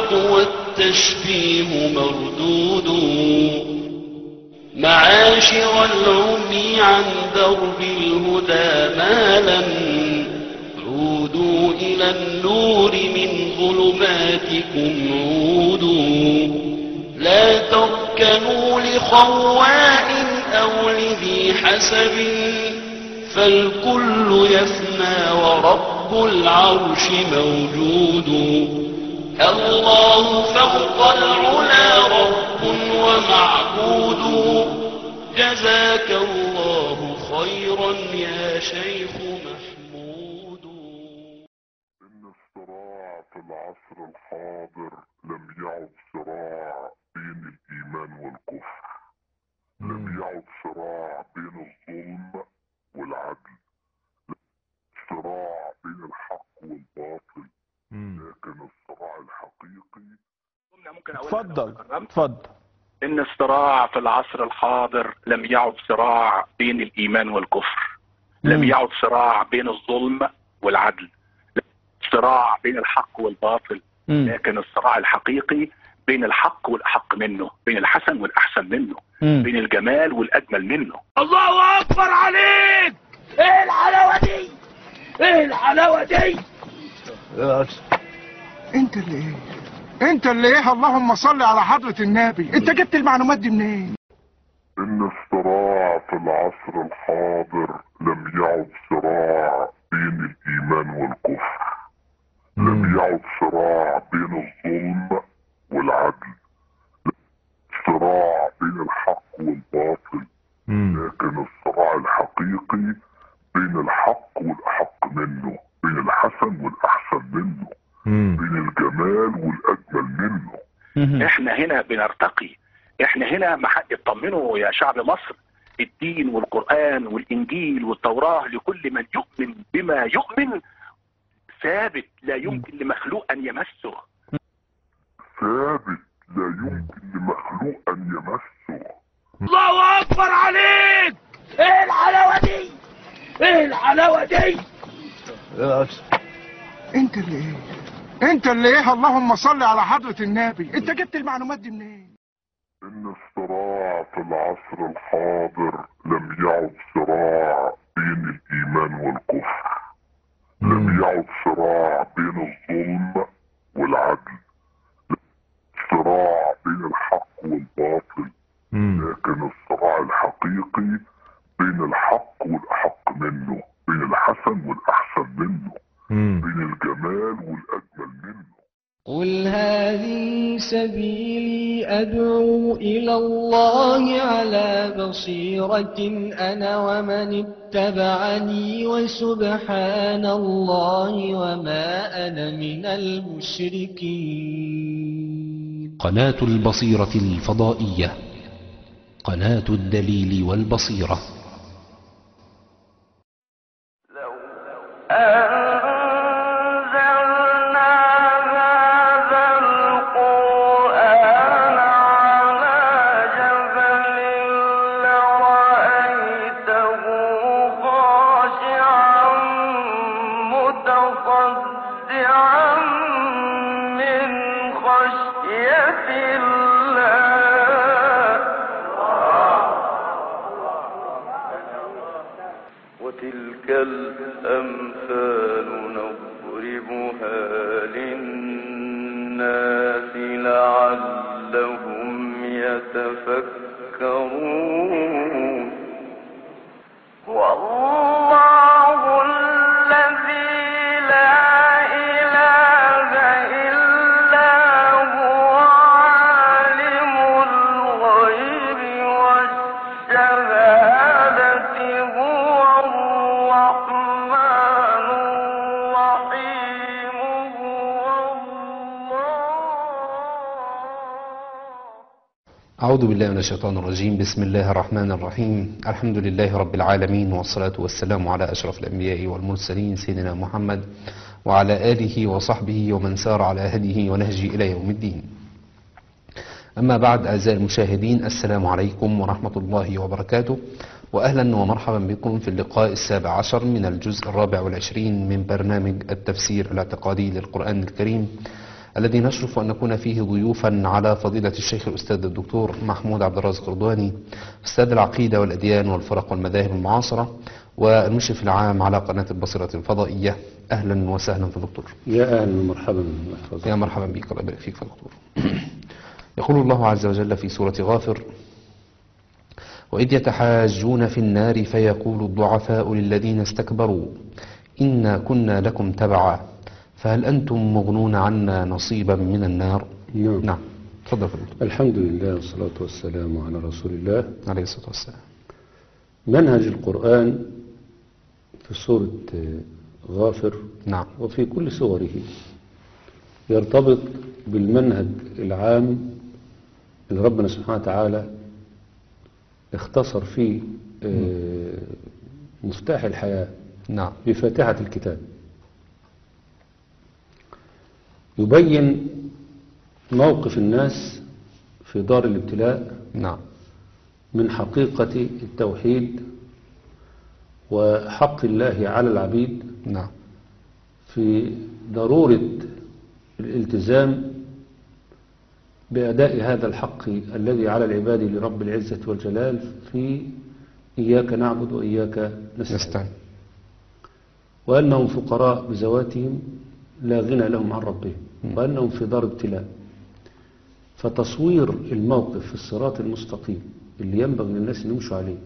الحق والتشبيه مردود معاشر العمي عن درب الهدى مالا عودوا إلى النور من ظلماتكم عودوا لا تركنوا لخواء أو لذي حسب فالكل يفنى ورب العرش موجود الله فوق العلا رب ومعبود جزاك الله خيرا يا شيخ محمود إن الصراع في العصر الحاضر لم يعد صراع بين الإيمان والكفر لم يعد صراع بين الظلم والعدل صراع بين الحق والباطل لكن الصراع الحقيقي ممكن أقول اتفضل لك لو اتفضل إن الصراع في العصر الحاضر لم يعد صراع بين الإيمان والكفر لم مم. يعد صراع بين الظلم والعدل صراع بين الحق والباطل مم. لكن الصراع الحقيقي بين الحق والأحق منه بين الحسن والأحسن منه مم. بين الجمال والأجمل منه الله أكبر عليك ايه الحلاوة دي ايه الحلاوة دي انت اللي ايه انت اللي ايه اللهم صل على حضرة النبي انت جبت المعلومات دي منين إن الصراع في العصر الحاضر لم يعد صراع بين الإيمان والكفر لم يعد صراع بين الظلم والعدل صراع بين الحق والباطل لكن الصراع الحقيقي بين الحق والأحق منه بين الحسن والأحسن منه بين الجمال والأجمل منه مم. احنا هنا بنرتقي احنا هنا ما حد يطمنه يا شعب مصر الدين والقرآن والإنجيل والتوراة لكل من يؤمن بما يؤمن ثابت لا يمكن لمخلوق أن يمسه ثابت لا يمكن لمخلوق أن يمسه الله أكبر عليك ايه الحلاوة دي ايه الحلاوة دي انت اللي ايه انت اللي ايه اللهم صل على حضرة النبي انت جبت المعلومات دي منين إن الصراع في العصر الحاضر لم يعد صراع بين الإيمان والكفر لم يعد صراع بين الظلم والعدل صراع بين الحق والباطل لكن الصراع الحقيقي بين الحق والأحق منه بين الحسن والأحسن منه بين الجمال والأجمل منه قل هذه سبيلي أدعو إلى الله على بصيرة أنا ومن اتبعني وسبحان الله وما أنا من المشركين قناة البصيرة الفضائية قناة الدليل والبصيرة أنزلنا هذا القرآن على جبل لرأيته خاشعا متصدعا من خشية الله وتلك الأمثال نضربها للناس لعلهم يتفكرون والله الذي لا إله إلا هو عالم الغيب والشهادة هو الرحمن الرحيم هو الله أعوذ بالله من الشيطان الرجيم بسم الله الرحمن الرحيم الحمد لله رب العالمين والصلاة والسلام على أشرف الأنبياء والمرسلين سيدنا محمد وعلى آله وصحبه ومن سار على هديه ونهجه إلى يوم الدين أما بعد أعزائي المشاهدين السلام عليكم ورحمة الله وبركاته وأهلا ومرحبا بكم في اللقاء السابع عشر من الجزء الرابع والعشرين من برنامج التفسير الاعتقادي للقرآن الكريم الذي نشرف أن نكون فيه ضيوفا على فضيلة الشيخ الأستاذ الدكتور محمود عبد الرازق رضواني أستاذ العقيدة والأديان والفرق والمذاهب المعاصرة والمشرف العام على قناة البصرة الفضائية أهلا وسهلا في الدكتور يا اهلا ومرحبا محفظ يا مرحبا بك الله يبارك فيك يا دكتور يقول الله عز وجل في سورة غافر وإذ يتحاجون في النار فيقول الضعفاء للذين استكبروا إنا كنا لكم تبعا فهل أنتم مغنون عنا نصيبا من النار نعم. نعم تفضل يا دكتور الحمد لله والصلاة والسلام على رسول الله عليه الصلاة والسلام منهج القرآن في سورة غافر نعم وفي كل سوره يرتبط بالمنهج العام اللي ربنا سبحانه وتعالى اختصر فيه آه، مفتاح الحياة نعم بفاتحة الكتاب يبين موقف الناس في دار الابتلاء نعم من حقيقة التوحيد وحق الله على العبيد نعم في ضرورة الالتزام بأداء هذا الحق الذي على العباد لرب العزة والجلال في إياك نعبد وإياك نستعين نستعين وأنهم فقراء بذواتهم لا غنى لهم عن ربهم وأنهم في دار ابتلاء فتصوير الموقف في الصراط المستقيم اللي ينبغي للناس أن يمشوا عليه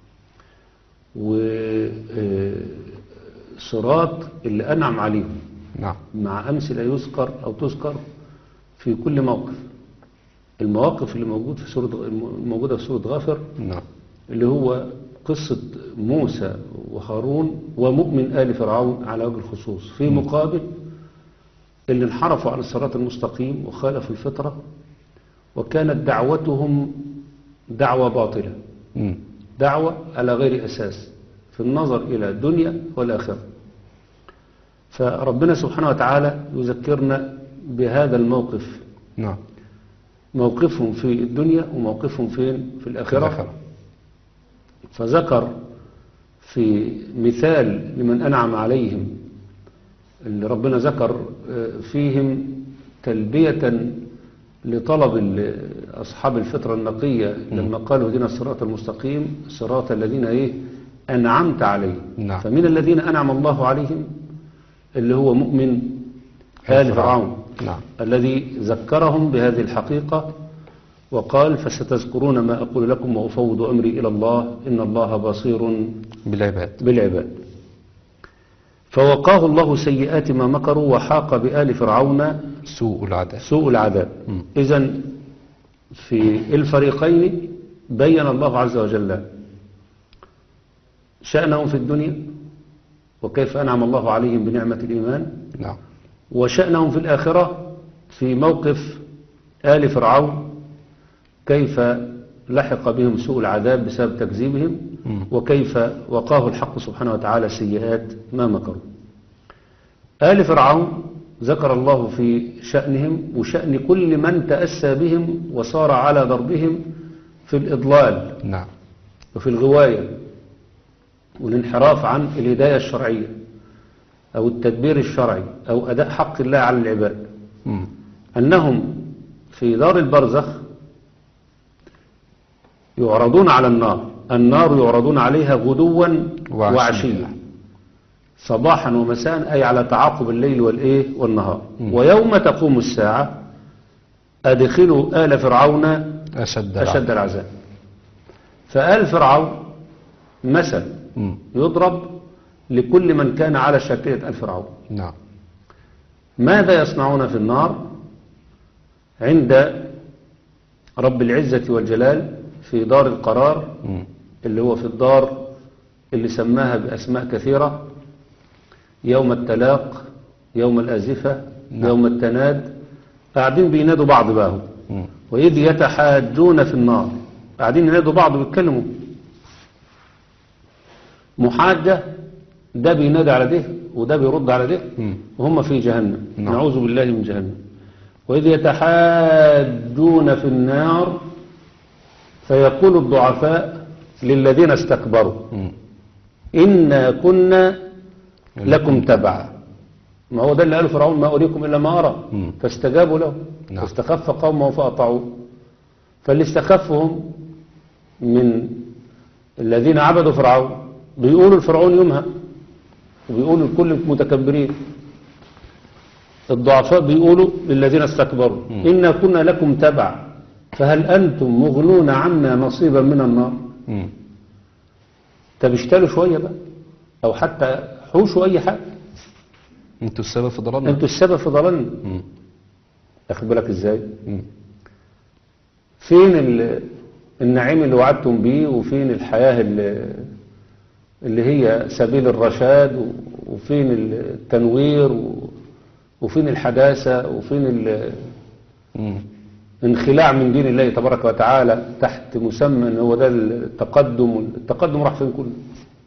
وصراط اللي أنعم عليهم نعم مع أمثلة يذكر أو تذكر في كل موقف المواقف اللي موجود في سورة الموجودة في سورة غافر نعم اللي هو قصة موسى وهارون ومؤمن آل فرعون على وجه الخصوص في مقابل اللي انحرفوا عن الصراط المستقيم وخالفوا الفطرة وكانت دعوتهم دعوة باطلة مم. دعوة على غير أساس في النظر إلى الدنيا والآخرة فربنا سبحانه وتعالى يذكرنا بهذا الموقف نعم موقفهم في الدنيا وموقفهم فين في الآخرة, الآخرة. فذكر في مثال لمن أنعم عليهم اللي ربنا ذكر آه، فيهم تلبية لطلب ال- أصحاب الفطرة النقية لما قالوا هدنا الصراط المستقيم صراط الذين إيه أنعمت عليهم نعم. فمن الذين أنعم الله عليهم اللي هو مؤمن آل آل فرعون. فرعون نعم. الذي ذكرهم بهذه الحقيقة وقال فستذكرون ما أقول لكم وأفوض أمري إلى الله إن الله بصير بالعباد بالعباد فوقاه الله سيئات ما مكروا وحاق بآل فرعون سوء العذاب سوء العذاب مم. إذا في الفريقين بين الله عز وجل شأنهم في الدنيا وكيف أنعم الله عليهم بنعمة الإيمان نعم وشأنهم في الآخرة في موقف آل فرعون كيف لحق بهم سوء العذاب بسبب تكذيبهم مم. وكيف وقاه الحق سبحانه وتعالى سيئات ما مكروا آل فرعون ذكر الله في شأنهم وشأن كل من تأسى بهم وصار على ضربهم في الإضلال نعم وفي الغواية والانحراف عن الهداية الشرعية أو التدبير الشرعي أو أداء حق الله على العباد مم. أنهم في دار البرزخ يعرضون على النار النار يعرضون عليها غدوا وعشيا. وعشيا صباحا ومساء أي على تعاقب الليل والإيه والنهار مم. ويوم تقوم الساعة أدخلوا آل فرعون أشد أشد العذاب العذاب فآل فرعون مثل مم. يضرب لكل من كان على شاكلة آل فرعون نعم ماذا يصنعون في النار عند رب العزة والجلال في دار القرار مم. اللي هو في الدار اللي سماها بأسماء كثيرة يوم التلاق يوم الأزفة نعم. يوم التناد قاعدين بينادوا بعض بقى هم. مم. وإذ يتحاجون في النار قاعدين ينادوا بعض ويتكلموا محاجة ده بينادي على ده وده بيرد على ده مم. وهم في جهنم نعم. نعوذ بالله من جهنم وإذ يتحاجون في النار فيقول الضعفاء للذين استكبروا مم. إنا كنا لكم تبعا ما هو ده اللي قاله فرعون ما أريكم إلا ما أرى مم. فاستجابوا له نعم. فاستخف قومه فأطاعوه فاللي استخفهم من الذين عبدوا فرعون بيقولوا الفرعون يومها وبيقولوا لكل المتكبرين الضعفاء بيقولوا للذين استكبروا مم. إنا كنا لكم تبع فهل أنتم مغنون عنا نصيبا من النار مم. طب اشتروا شوية بقى أو حتى حوشوا أي حاجة انتوا السبب في ضلالنا أنتوا السبب في ضلالنا مم. أخد بالك إزاي مم. فين ال- النعيم اللي وعدتم بيه وفين الحياة اللي, اللي هي سبيل الرشاد و- وفين التنوير و- وفين الحداثة وفين ال- مم. انخلاع من دين الله تبارك وتعالى تحت مسمى ان هو ده التقدم التقدم راح فين كله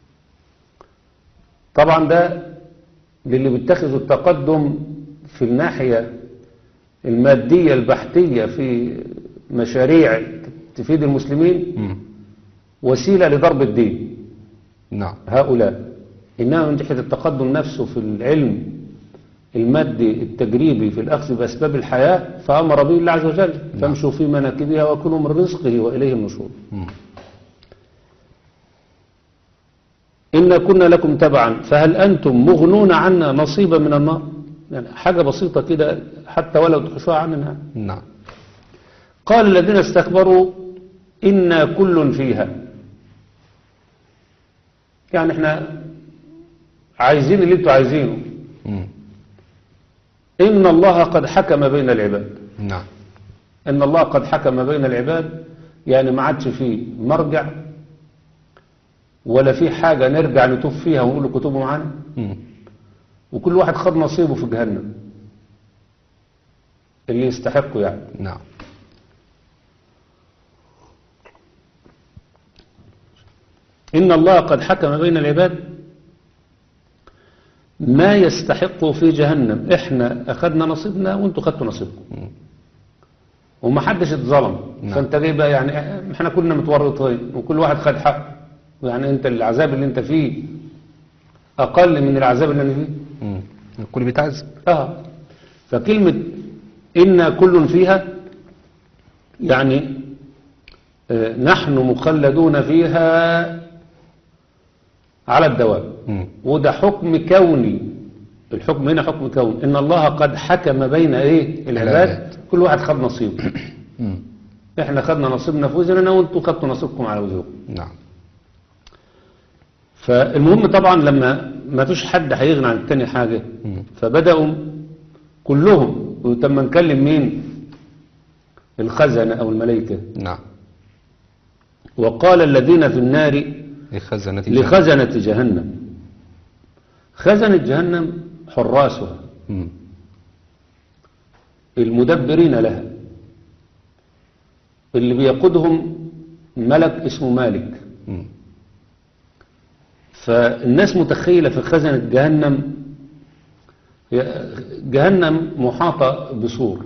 طبعا ده للي بيتخذوا التقدم في الناحية المادية البحتية في مشاريع تفيد المسلمين مم. وسيلة لضرب الدين نعم هؤلاء إنما من جهة التقدم نفسه في العلم المادي التجريبي في الأخذ بأسباب الحياة فأمر به الله عز وجل فامشوا في مناكبها وكلوا من رزقه وإليه النشور مم. إنا كنا لكم تبعا فهل أنتم مغنون عنا نصيبا من النار يعني حاجة بسيطة كده حتى ولو تحشوها عننا نعم قال الذين استكبروا إنا كل فيها يعني احنا عايزين اللي انتوا عايزينه مم. إن الله قد حكم بين العباد نعم إن الله قد حكم بين العباد يعني ما عادش فيه مرجع ولا في حاجة نرجع نتوب فيها ونقول له كتبوا معانا مم. وكل واحد خد نصيبه في جهنم اللي يستحقه يعني نعم إن الله قد حكم بين العباد ما يستحقه في جهنم احنا أخذنا نصيبنا وانتوا خدتوا نصيبكم مم. وما حدش اتظلم نعم. فانت جاي بقى يعني احنا كنا متورطين وكل واحد خد حقه يعني انت العذاب اللي انت فيه اقل من العذاب اللي انا فيه مم. الكل بيتعذب اه فكلمة إنا كل فيها يعني آه، نحن مخلدون فيها على الدوام مم. وده حكم كوني الحكم هنا حكم كوني إن الله قد حكم بين إيه العباد العباد. كل واحد خد نصيبه مم. إحنا خدنا نصيبنا في وزننا وأنتوا خدتوا نصيبكم على وزنكم نعم فالمهم طبعا لما ما فيش حد هيغنى عن التاني حاجة مم. فبدأوا كلهم وتم نكلم مين الخزنة أو الملائكة نعم وقال الذين في النار لخزنة جهنم. لخزنة جهنم خزنة جهنم حراسها مم. المدبرين لها اللي بيقودهم ملك اسمه مالك مم. فالناس متخيلة في خزنة جهنم هي جهنم محاطة بسور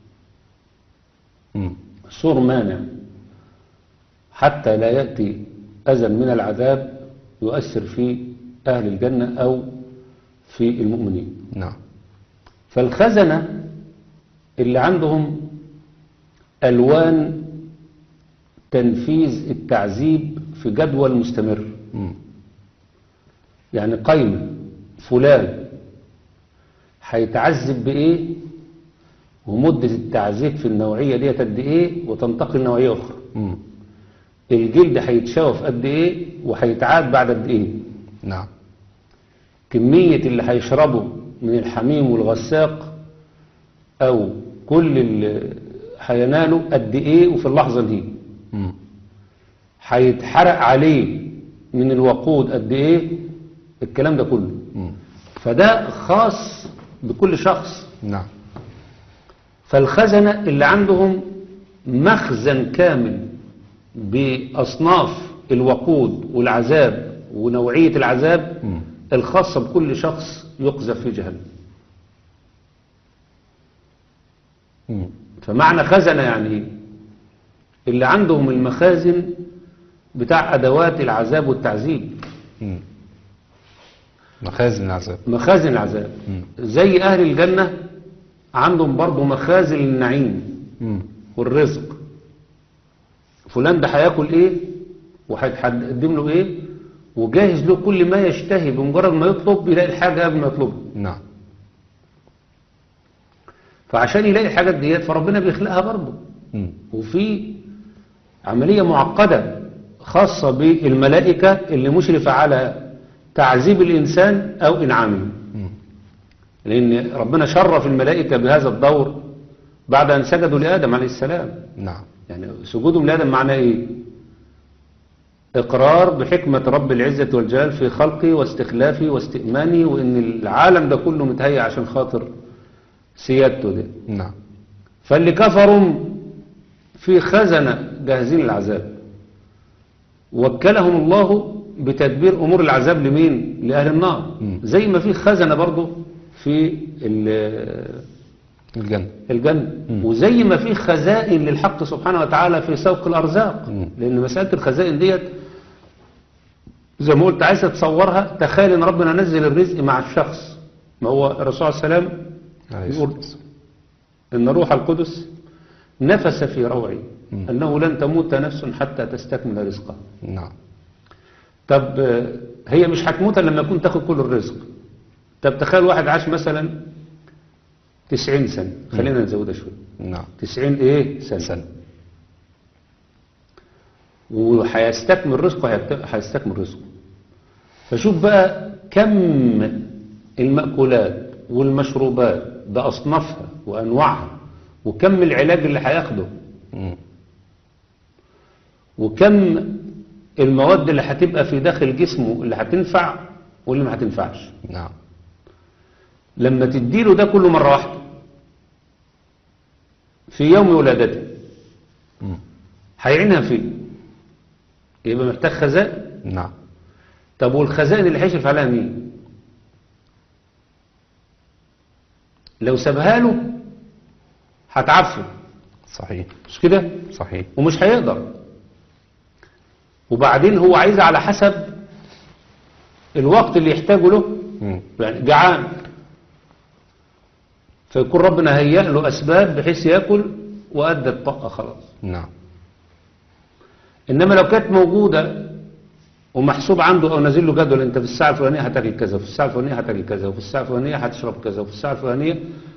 مم. سور مانع حتى لا يأتي أذى من العذاب يؤثر في أهل الجنة أو في المؤمنين نعم فالخزنة اللي عندهم ألوان تنفيذ التعذيب في جدول مستمر مم. يعني قايمة فلان هيتعذب بإيه ومدة التعذيب في النوعية دي قد إيه وتنتقل لنوعية أخرى مم. الجلد هيتشوى في قد إيه وهيتعاد بعد قد إيه نعم كمية اللي هيشربه من الحميم والغساق أو كل اللي هيناله قد إيه وفي اللحظة دي مم. هيتحرق عليه من الوقود قد إيه الكلام ده كله مم. فده خاص بكل شخص نعم فالخزنة اللي عندهم مخزن كامل بأصناف الوقود والعذاب ونوعية العذاب مم. الخاصة بكل شخص يقذف في جهنم مم. فمعنى خزنة يعني ايه اللي عندهم المخازن بتاع أدوات العذاب والتعذيب مم. مخازن العذاب مخازن العذاب مم. زي أهل الجنة عندهم برضه مخازن النعيم مم. والرزق فلان ده هياكل ايه وهيتقدم له ايه وجاهز له كل ما يشتهي بمجرد ما يطلب يلاقي الحاجة قبل ما يطلبها نعم فعشان يلاقي الحاجات ديت فربنا بيخلقها برضه مم. وفي عملية معقدة خاصة بالملائكة اللي مشرفة على تعذيب الإنسان أو إنعامه مم. لأن ربنا شرف الملائكة بهذا الدور بعد أن سجدوا لآدم عليه السلام نعم يعني سجودهم لآدم معناه إيه إقرار بحكمة رب العزة والجلال في خلقه واستخلافه واستئمانه وإن العالم ده كله متهيأ عشان خاطر سيادته ده نعم فاللي كفروا في خزنة جاهزين للعذاب وكلهم الله بتدبير أمور العذاب لمين لأهل النار مم. زي ما في خزنة برضه في ال- الجنة الجنة مم. وزي ما في خزائن للحق سبحانه وتعالى في سوق الأرزاق مم. لأن مسألة الخزائن ديت زي ما قلت عايز تتصورها تخيل ان ربنا نزل الرزق مع الشخص ما هو الرسول صلى الله عليه وسلم عليه يقول الصلاة والسلام. إن روح القدس نفس في روعي مم. أنه لن تموت نفس حتى تستكمل رزقها نعم طب آه، هي مش هتموت إلا لما يكون تاخد كل الرزق طب تخيل واحد عاش مثلا 90 سنة خلينا نزودها شوية نعم 90 ايه سنة, سنة. وهيستكمل رزقه هيت- هيستكمل رزقه فشوف بقى كم المأكولات والمشروبات بأصنافها وأنواعها وكم العلاج اللي هياخده مم. وكم المواد اللي هتبقى في داخل جسمه اللي هتنفع واللي ما هتنفعش نعم لما تديله ده كله مرة واحدة في يوم ولادته مم. هيعينها فين يبقى محتاج خزائن نعم طب والخزائن اللي هيشرف عليها مين لو سابها له هتعفن صحيح مش كده صحيح ومش هيقدر وبعدين هو عايز على حسب الوقت اللي يحتاجه له مم. يعني جعان فيكون ربنا هيأ له أسباب بحيث يأكل وأدى الطاقة خلاص نعم إنما لو كانت موجودة ومحسوب عنده أو نازل له جدول أنت في الساعة الفلانية هتاكل كذا وفي الساعة الفلانية هتاكل كذا وفي الساعة الفلانية هتشرب كذا وفي الساعة الفلانية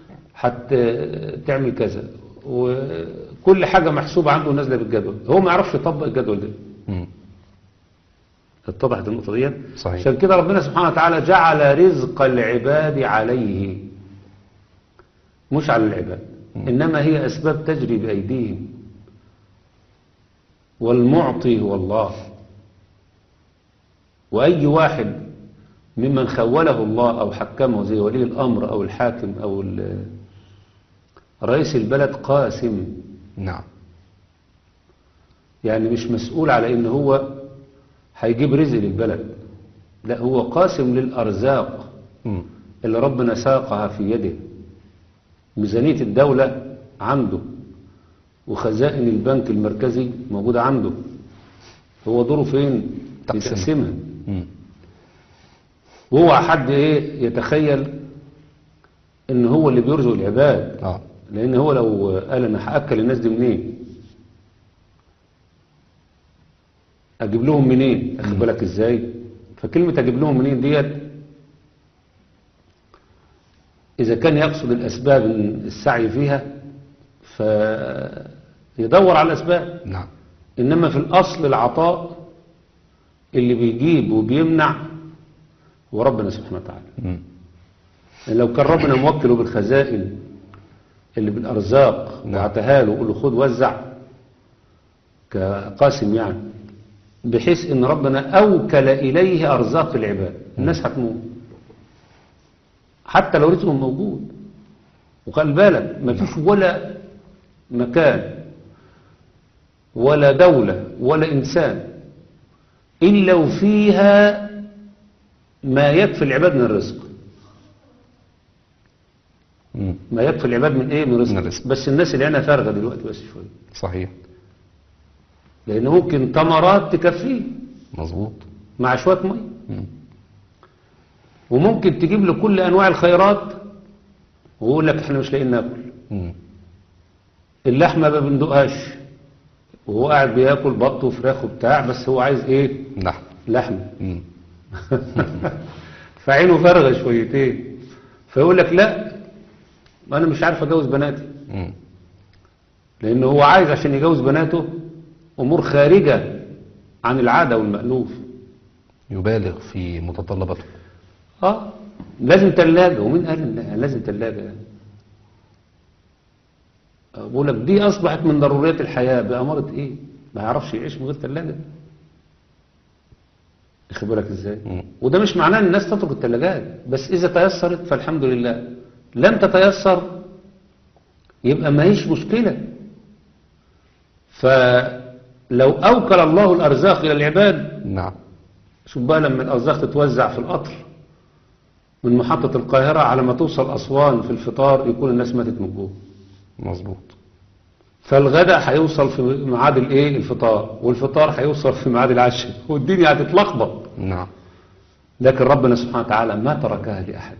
هتعمل كذا وكل حاجة محسوبة عنده نازلة بالجدول هو ما يعرفش يطبق الجدول ده مم. اتضحت النقطة دي صحيح. عشان كده ربنا سبحانه وتعالى جعل رزق العباد عليه مش على العباد إنما هي أسباب تجري بأيديهم والمعطي هو الله وأي واحد ممن خوله الله أو حكمه زي ولي الأمر أو الحاكم أو ال- رئيس البلد قاسم نعم يعني مش مسؤول على ان هو هيجيب رزق للبلد لا هو قاسم للأرزاق مم. اللي ربنا ساقها في يده ميزانية الدولة عنده وخزائن البنك المركزي موجودة عنده هو دوره فين تقسيمها. يقسمها مم. وهو حد ايه يتخيل ان هو اللي بيرزق العباد اه لان هو لو قال انا هاكل الناس دي منين اجيب لهم منين اخد بالك ازاي فكلمه اجيب لهم منين ديت اذا كان يقصد الاسباب السعي فيها فيدور على الاسباب نعم انما في الاصل العطاء اللي بيجيب وبيمنع هو ربنا سبحانه وتعالى مم. يعني لو كان ربنا موكله بالخزائن اللي بالارزاق نعم. وعطاها له وقول له خد وزع كقاسم يعني بحيث ان ربنا اوكل اليه ارزاق العباد الناس هتموت حتى لو رزقهم موجود وخلي بالك ما فيش ولا مكان ولا دولة ولا إنسان إلا وفيها ما يكفي العباد من الرزق مم. ما يكفي العباد من ايه من رزق, من الرزق. بس الناس اللي انا فارغه دلوقتي بس شويه صحيح لان ممكن تمرات تكفيه مظبوط مع شويه ميه مم. وممكن تجيب له كل انواع الخيرات ويقول لك احنا مش لاقيين ناكل مم. اللحمه ما بندقهاش وهو قاعد بياكل بط وفراخ وبتاع بس هو عايز ايه نعم لحمه مم. فعينه فارغه شويتين فيقول لك لا انا مش عارف اجوز بناتي مم. لان هو عايز عشان يجوز بناته امور خارجه عن العاده والمألوف يبالغ في متطلباته اه لازم تلاجة ومين قال ان لازم تلاجة يعني آه، بقول لك دي اصبحت من ضروريات الحياة بأمارة ايه ما يعرفش يعيش من غير تلاجة واخد بالك ازاي مم. وده مش معناه ان الناس تترك التلاجات بس اذا تيسرت فالحمد لله لم تتيسر يبقى ما هيش مشكلة فلو اوكل الله الارزاق الى العباد نعم شوف بقى لما الأرزاق تتوزع في القطر من محطة القاهرة على ما توصل أسوان في الفطار يكون الناس ماتت من الجوع مظبوط فالغداء هيوصل في ميعاد الايه الفطار والفطار هيوصل في ميعاد العشاء والدنيا هتتلخبط نعم لكن ربنا سبحانه وتعالى ما تركها لأحد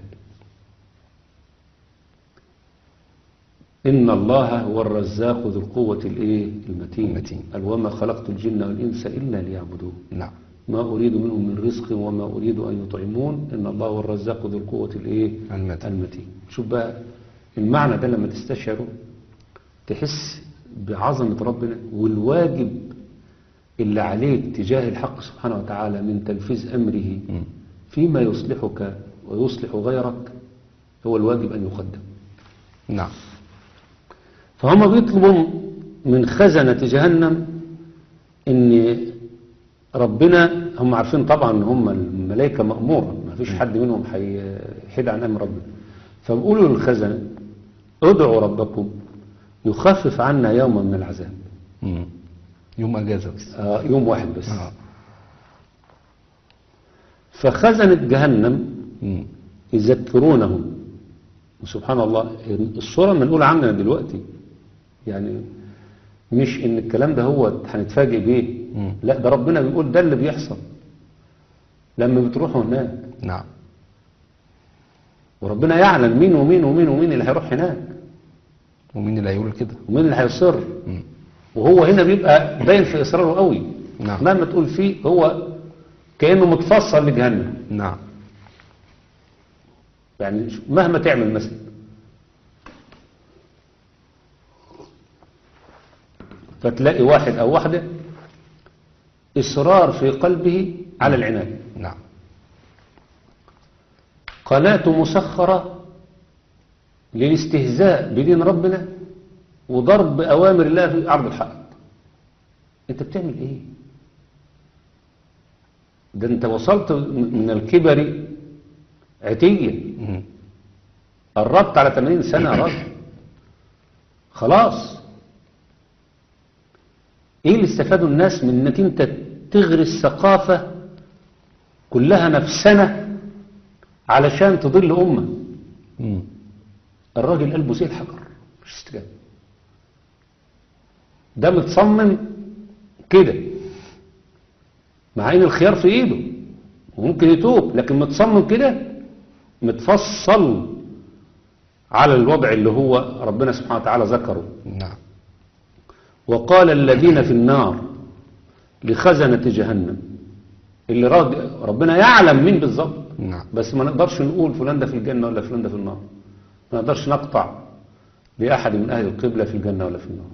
إن الله هو الرزاق ذو القوة الإيه المتين المتين. قال وما خلقت الجن والإنس إلا ليعبدون نعم ما أريد منهم من رزق وما أريد أن يطعمون إن الله هو الرزاق ذو القوة الإيه المتين. المتين شوف بقى المعنى ده لما تستشعره تحس بعظمة ربنا والواجب اللي عليك تجاه الحق سبحانه وتعالى من تنفيذ أمره مم. فيما يصلحك ويصلح غيرك هو الواجب أن يقدم نعم فهم بيطلبوا من خزنة جهنم ان ربنا هم عارفين طبعا ان هم الملائكة مأمورة ما فيش حد منهم هيحيد عن امر ربنا فبيقولوا للخزنة ادعوا ربكم يخفف عنا يوما من العذاب مم. يوم اجازه بس آه يوم واحد بس آه. فخزنة جهنم مم. يذكرونهم وسبحان الله الصورة منقول عننا دلوقتي يعني مش ان الكلام ده هو هنتفاجئ بيه مم. لا ده ربنا بيقول ده اللي بيحصل لما بتروحوا هناك نعم وربنا يعلم مين ومين ومين ومين اللي هيروح هناك ومين اللي هيقول كده ومين اللي هيصر مم. وهو هنا بيبقى باين في اصراره قوي نعم. مهما تقول فيه هو كانه متفصل لجهنم نعم يعني مهما تعمل مثلا فتلاقي واحد او واحدة اصرار في قلبه على العناد نعم قناة مسخرة للاستهزاء بدين ربنا وضرب اوامر الله في عرض الحق انت بتعمل ايه ده انت وصلت من الكبر عتية مم. قربت على 80 سنة يا راجل خلاص ايه اللي استفادوا الناس من انك انت تغرس ثقافة كلها نفسنة علشان تضل أمة مم. الراجل قلبه زي الحجر مش استجابة ده متصمم كده مع ان الخيار في ايده وممكن يتوب لكن متصمم كده متفصل على الوضع اللي هو ربنا سبحانه وتعالى ذكره نعم وقال الذين في النار لخزنة جهنم اللي راضي ربنا يعلم مين بالظبط نعم بس ما نقدرش نقول فلان ده في الجنة ولا فلان ده في النار ما نقدرش نقطع لأحد من أهل القبلة في الجنة ولا في النار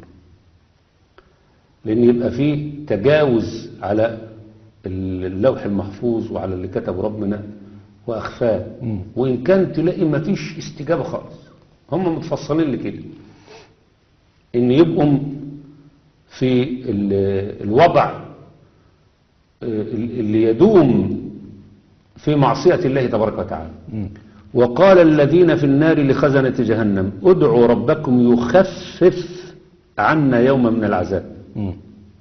لأن يبقى فيه تجاوز على اللوح المحفوظ وعلى اللي كتبه ربنا وأخفاه مم. وإن كان تلاقي ما فيش استجابة خالص هم متفصلين لكده إن يبقوا في ال- الوضع آه، اللي يدوم في معصية الله تبارك وتعالى مم. وقال الذين في النار لخزنة جهنم ادعوا ربكم يخفف عنا يوما من العذاب مم.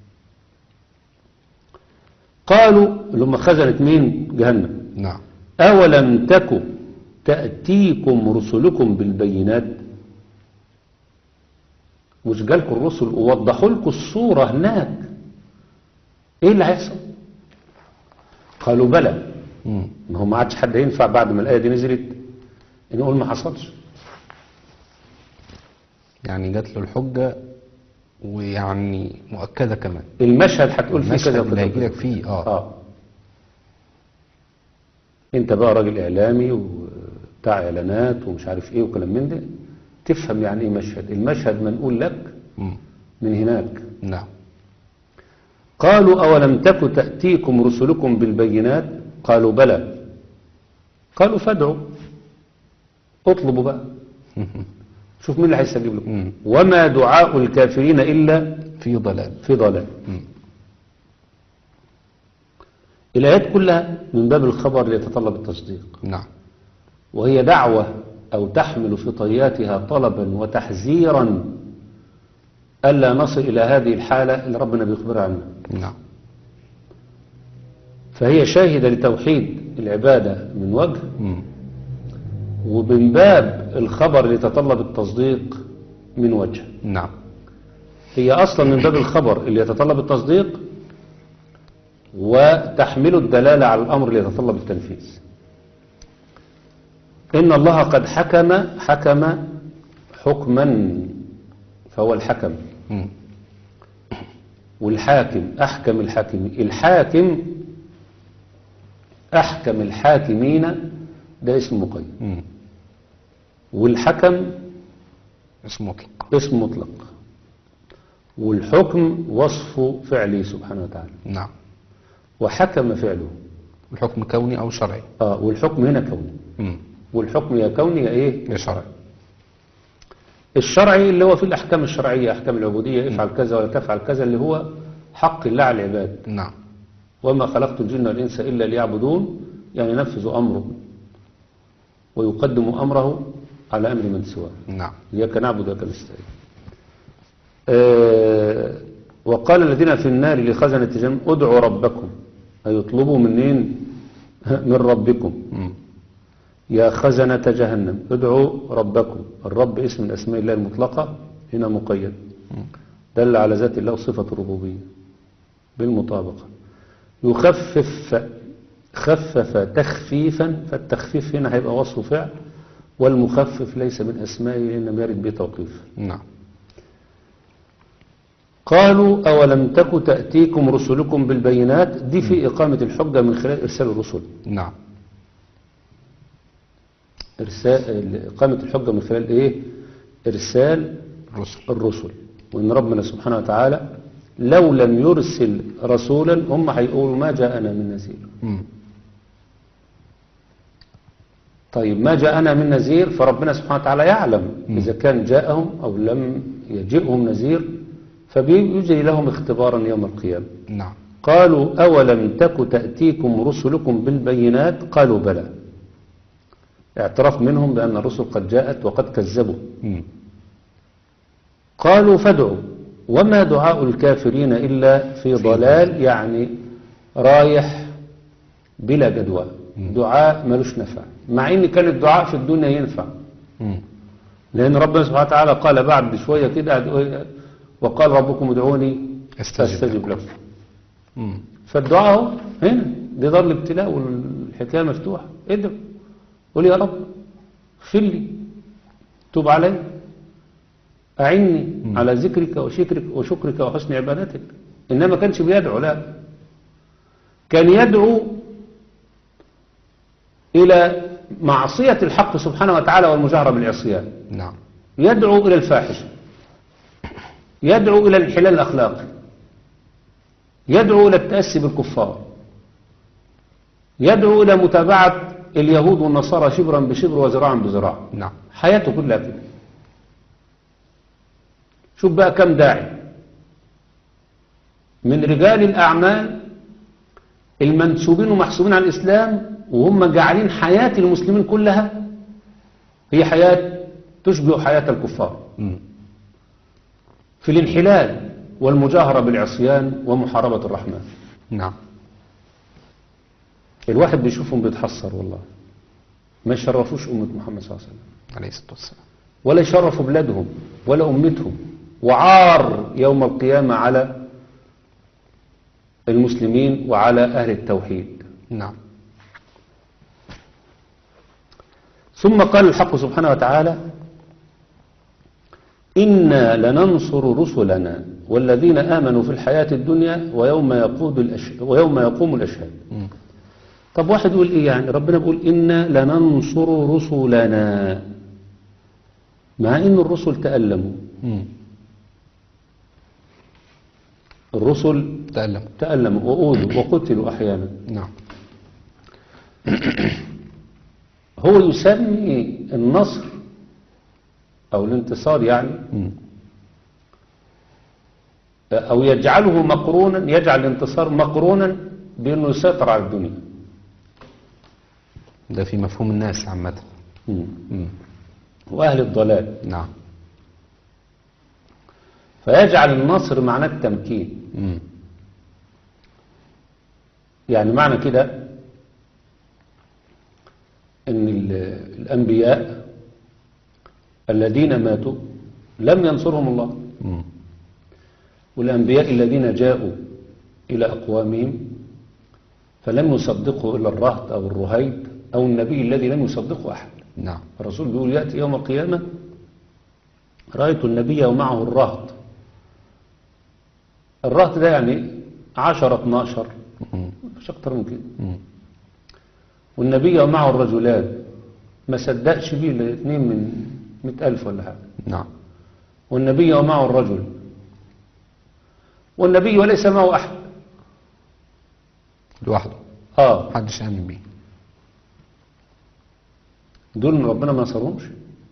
قالوا اللي هم خزنة مين جهنم نعم أولم تك تأتيكم رسلكم بالبينات مش جالكم الرسل ووضحوا لكم الصورة هناك ايه اللي هيحصل قالوا بلى مم. ما هو ما عادش حد ينفع بعد ما الآية دي نزلت نقول ما حصلش يعني جات له الحجة ويعني مؤكدة كمان المشهد هتقول فيه كذا المشهد اللي وكذا هيجي لك وكذا. فيه اه اه انت بقى راجل اعلامي وبتاع اعلانات ومش عارف ايه وكلام من ده تفهم يعني ايه مشهد المشهد منقول لك مم. من هناك نعم قالوا أولم تك تأتيكم رسلكم بالبينات قالوا بلى قالوا فادعوا اطلبوا بقى شوف مين اللي هيستجيب لكم مم. وما دعاء الكافرين إلا في ضلال في ضلال مم. الآيات كلها من باب الخبر ليتطلب التصديق نعم وهي دعوة أو تحمل في طياتها طلبا وتحذيرا ألا نصل إلى هذه الحالة اللي ربنا بيخبر عنها نعم فهي شاهدة لتوحيد العبادة من وجه مم. ومن باب الخبر اللي يتطلب التصديق من وجه نعم هي أصلا من باب الخبر اللي يتطلب التصديق وتحمل الدلالة على الأمر اللي يتطلب التنفيذ إن الله قد حكم حكم حكما فهو الحكم مم. والحاكم أحكم الحاكم الحاكم أحكم الحاكمين ده اسم مقيد مم. والحكم اسم مطلق اسم مطلق والحكم وصف فعله سبحانه وتعالى نعم وحكم فعله الحكم كوني أو شرعي آه والحكم هنا كوني مم. والحكم يا كوني يا ايه يا شرعي الشرعي اللي هو في الأحكام الشرعية أحكام العبودية افعل كذا ولا تفعل كذا اللي هو حق الله على العباد نعم وما خلقت الجن والإنس إلا ليعبدون يعني ينفذوا أمره ويقدم أمره على أمر من سواه نعم إياك نعبد وإياك نستعين آه وقال الذين في النار لخزنة جهنم ادعوا ربكم أي اطلبوا منين من ربكم مم. يا خزنة جهنم ادعوا ربكم الرب اسم من أسماء الله المطلقة هنا مقيد دل على ذات الله صفة الربوبية بالمطابقة يخفف خفف تخفيفا فالتخفيف هنا هيبقى وصف فعل والمخفف ليس من أسمائه إنما يرد بتوقيف نعم قالوا أولم تك تأتيكم رسلكم بالبينات دي في إقامة الحجة من خلال إرسال الرسل نعم إرسال إقامة الحجة من خلال إيه إرسال رسل الرسل وإن ربنا سبحانه وتعالى لو لم يرسل رسولا هم هيقولوا ما جاءنا من نذير مم. طيب ما جاءنا من نذير فربنا سبحانه وتعالى يعلم إذا كان جاءهم أو لم يجئهم نذير فبيجري لهم اختبارا يوم القيامة نعم قالوا أولم تك تأتيكم رسلكم بالبينات قالوا بلى اعتراف منهم بأن الرسل قد جاءت وقد كذبوا مم. قالوا فادعوا وما دعاء الكافرين إلا في ضلال يعني رايح بلا جدوى دعاء ملوش نفع مع ان كان الدعاء في الدنيا ينفع مم. لأن ربنا سبحانه وتعالى قال بعد شوية كده وقال ربكم ادعوني استجب استجب لكم مم. فالدعاء اهو هنا دي دار الابتلاء والحكاية مفتوحة ادعو قول يا رب اغفر لي تب علي أعني على ذكرك وشكرك وشكرك وحسن عبادتك إنما كانش بيدعو لا كان يدعو إلى معصية الحق سبحانه وتعالى والمجاهرة بالعصيان نعم يدعو إلى الفاحشة يدعو إلى الانحلال الأخلاقي يدعو إلى التأسي بالكفار يدعو إلى متابعة اليهود والنصارى شبرا بشبر وذراعا بذراع نعم حياته كلها كده شوف بقى كم داعي من رجال الأعمال المنسوبين ومحسوبين على الإسلام وهم جعلين حياة المسلمين كلها هي حياة تشبه حياة الكفار مم. في الانحلال والمجاهرة بالعصيان ومحاربة الرحمن نعم الواحد بيشوفهم بيتحسر والله ما يشرفوش أمة محمد صلى الله عليه وسلم عليه الصلاة والسلام ولا يشرفوا بلادهم ولا أمتهم وعار يوم القيامة على المسلمين وعلى أهل التوحيد نعم ثم قال الحق سبحانه وتعالى إنا لننصر رسلنا والذين آمنوا في الحياة الدنيا ويوم يقود الأش... ويوم يقوم الأشهاد مم. طب واحد يقول إيه يعني ربنا بيقول إنا لننصر رسلنا مع إن الرسل تألموا مم. الرسل تألم تألموا وأوذوا وقتلوا أحيانا نعم هو يسمي النصر أو الانتصار يعني مم. أو يجعله مقرونا يجعل الانتصار مقرونا بأنه يسيطر على الدنيا ده في مفهوم الناس عامة مم. مم. وأهل الضلال نعم فيجعل النصر معناه التمكين مم. يعني معنى كده ان ال- الانبياء الذين ماتوا لم ينصرهم الله مم. والانبياء الذين جاءوا الى اقوامهم فلم يصدقوا الا الرهط او الرهيب او النبي الذي لم يصدقه احد نعم الرسول بيقول ياتي يوم القيامه رايت النبي ومعه الرهط الرهط ده يعني 10 12 مم. مش اكتر من كده مم. والنبي ومعه الرجلان ما صدقش بيه الا اثنين من مئة ألف ولا حاجة نعم والنبي ومعه الرجل والنبي وليس معه أحد لوحده آه محدش آمن بيه دول من ربنا ما نصرهمش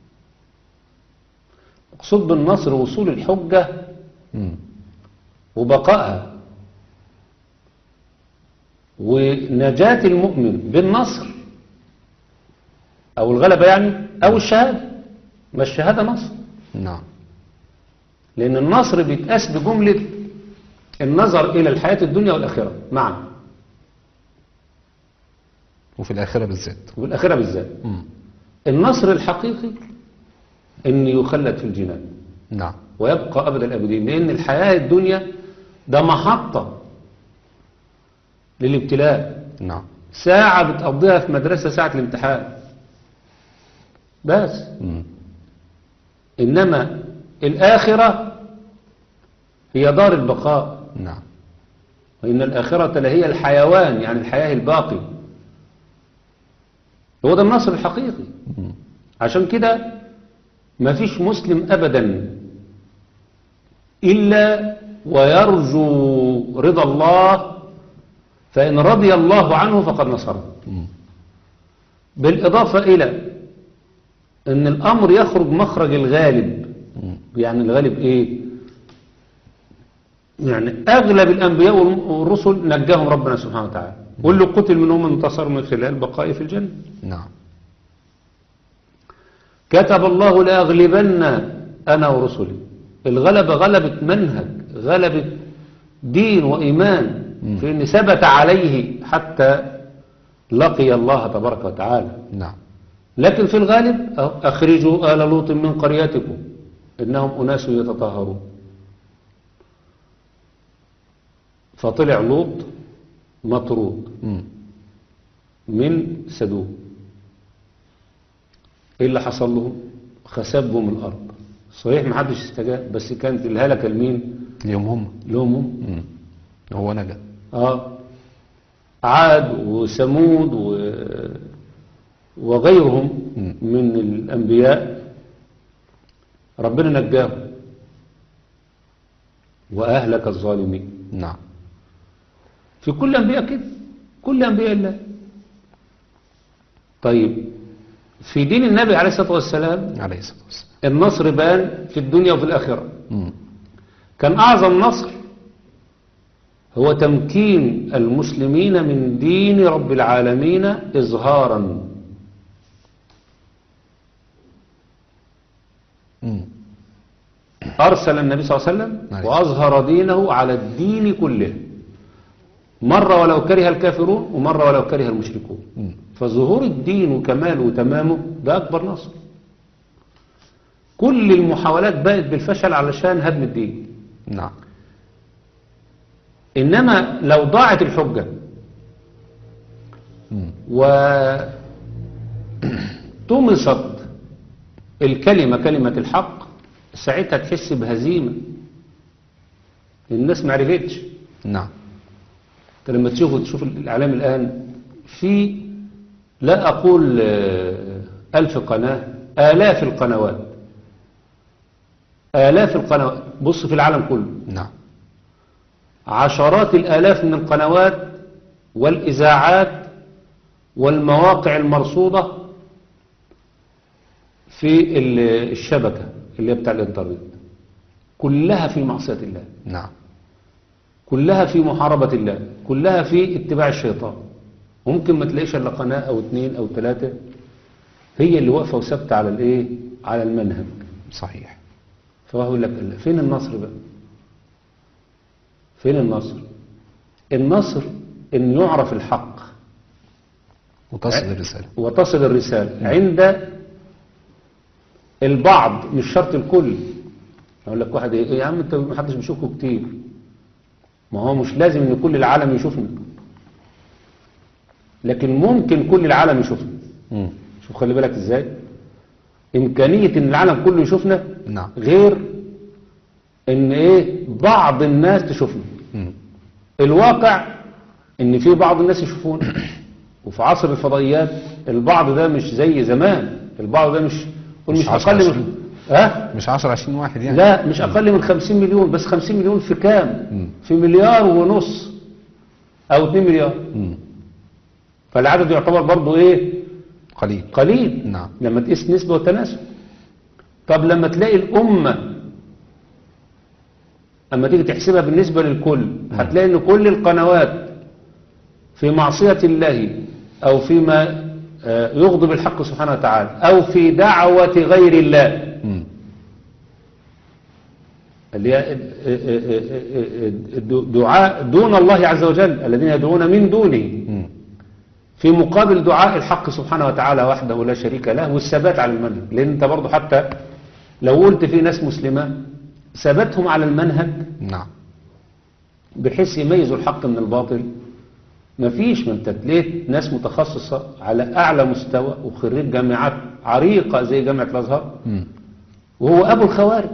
مقصود بالنصر وصول الحجة مم. وبقائها ونجاة المؤمن بالنصر أو الغلبة يعني أو الشهادة ما الشهادة نصر نعم لأن النصر بيتقاس بجملة النظر إلى الحياة الدنيا والآخرة معا وفي الآخرة بالذات والآخرة بالذات مم. النصر الحقيقي أن يخلد في الجنان نعم ويبقى أبد الأبدين لأن الحياة الدنيا ده محطة للابتلاء نعم ساعة بتقضيها في مدرسة ساعة الامتحان بس مم. إنما الآخرة هي دار البقاء نعم وإن الآخرة لهي الحيوان يعني الحياة الباقي هو ده النصر الحقيقي مم. عشان كده ما فيش مسلم أبدا إلا ويرجو رضا الله فإن رضي الله عنه فقد نصره مم. بالإضافة إلى أن الأمر يخرج مخرج الغالب مم. يعني الغالب إيه يعني أغلب الأنبياء والرسل نجاهم ربنا سبحانه وتعالى واللي قتل منهم انتصر من خلال بقائه في الجنة نعم كتب الله لأغلبن أنا ورسلي الغلبة غلبة منهج غلبة دين وإيمان في أن ثبت عليه حتى لقي الله تبارك وتعالى نعم لكن في الغالب أهو، أخرجوا آل لوط من قريتكم إنهم أناس يتطهرون فطلع لوط مطرود مم. من سدوم ايه اللي حصل لهم خسبهم الارض صحيح ما حدش استجاب بس كانت الهلكه لمين اليوم هم لهم هم مم. هو نجا اه عاد وثمود و... وغيرهم مم. من الانبياء ربنا نجاهم واهلك الظالمين نعم في كل انبياء كده كل انبياء الله طيب في دين النبي عليه الصلاه والسلام عليه الصلاة والسلام النصر بان في الدنيا وفي الآخرة مم. كان أعظم نصر هو تمكين المسلمين من دين رب العالمين إظهارا مم. أرسل النبي صلى الله عليه وسلم عليه. وأظهر دينه على الدين كله مرة ولو كره الكافرون ومرة ولو كره المشركون مم. فظهور الدين وكماله وتمامه ده أكبر نصر كل المحاولات بقت بالفشل علشان هدم الدين نعم إنما لو ضاعت الحجة مم. و طمست الكلمة كلمة الحق ساعتها تحس بهزيمة الناس ما عرفتش نعم انت لما تشوف تشوف الاعلام الان في لا اقول آه، الف قناة الاف القنوات الاف القنوات بص في العالم كله نعم عشرات الالاف من القنوات والاذاعات والمواقع المرصودة في ال- الشبكة اللي هي بتاع الانترنت كلها في معصية الله نعم كلها في محاربة الله كلها في اتباع الشيطان وممكن ما تلاقيش الا قناة او اتنين او تلاتة هي اللي واقفة وثابتة على الايه على المنهج صحيح فهو يقول لك لا، فين النصر بقى فين النصر النصر ان يعرف الحق وتصل الرسالة وتصل الرسالة عند البعض مش شرط الكل اقول لك واحد ايه يا عم انت ما حدش بيشوفه كتير ما هو مش لازم ان كل العالم يشوفنا لكن ممكن كل العالم يشوفنا مم. شوف خلي بالك ازاي امكانية ان العالم كله يشوفنا نعم غير ان ايه بعض الناس تشوفنا مم. الواقع ان في بعض الناس يشوفون وفي عصر الفضائيات البعض ده مش زي زمان البعض ده مش قول مش مش عشرة اقل من عشرين. ها مش 10 20 واحد يعني لا مش اقل من 50 مليون بس 50 مليون في كام مم. في مليار ونص او 2 مليار مم. فالعدد يعتبر برضه ايه قليل قليل نعم. لما تقيس نسبة وتناسب طب لما تلاقي الأمة أما تيجي تحسبها بالنسبة للكل هتلاقي إن كل القنوات في معصية الله أو فيما آه، يغضب الحق سبحانه وتعالى أو في دعوة غير الله مم. اللي هي ال- ال- دعاء دون الله عز وجل الذين يدعون من دونه مم. في مقابل دعاء الحق سبحانه وتعالى وحده لا شريك له والثبات على المنهج لأن أنت برضه حتى لو قلت في ناس مسلمة ثباتهم على المنهج نعم بحيث يميزوا الحق من الباطل مفيش ما انت تلاقيت ناس متخصصة على أعلى مستوى وخريج جامعات عريقة زي جامعة الأزهر مم. وهو أبو الخوارج